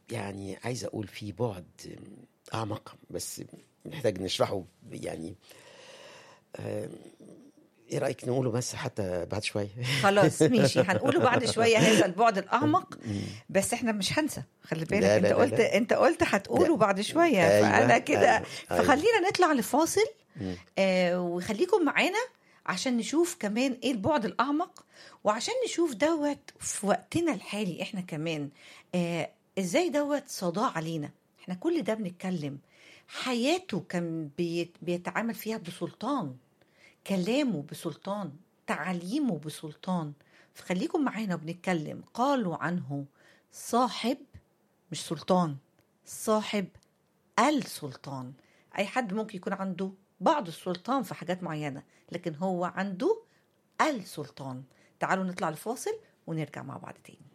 يعني عايز اقول في بعد اعمق بس محتاج نشرحه يعني آه، ايه رايك نقوله بس حتى بعد شويه خلاص ماشي هنقوله بعد شويه هذا البعد الاعمق بس احنا مش هنسى خلي بالك لا، انت لا، لا، قلت لا. انت قلت هتقوله لا. بعد شويه أيوة، فانا كده أيوة، أيوة. فخلينا نطلع لفاصل مم. آه وخليكم معانا عشان نشوف كمان ايه البعد الاعمق وعشان نشوف دوت في وقتنا الحالي احنا كمان آه ازاي دوت صداع علينا احنا كل ده بنتكلم حياته كان بيت بيتعامل فيها بسلطان كلامه بسلطان تعليمه بسلطان فخليكم معانا وبنتكلم قالوا عنه صاحب مش سلطان صاحب السلطان اي حد ممكن يكون عنده بعض السلطان في حاجات معينه لكن هو عنده السلطان تعالوا نطلع الفاصل ونرجع مع بعض تاني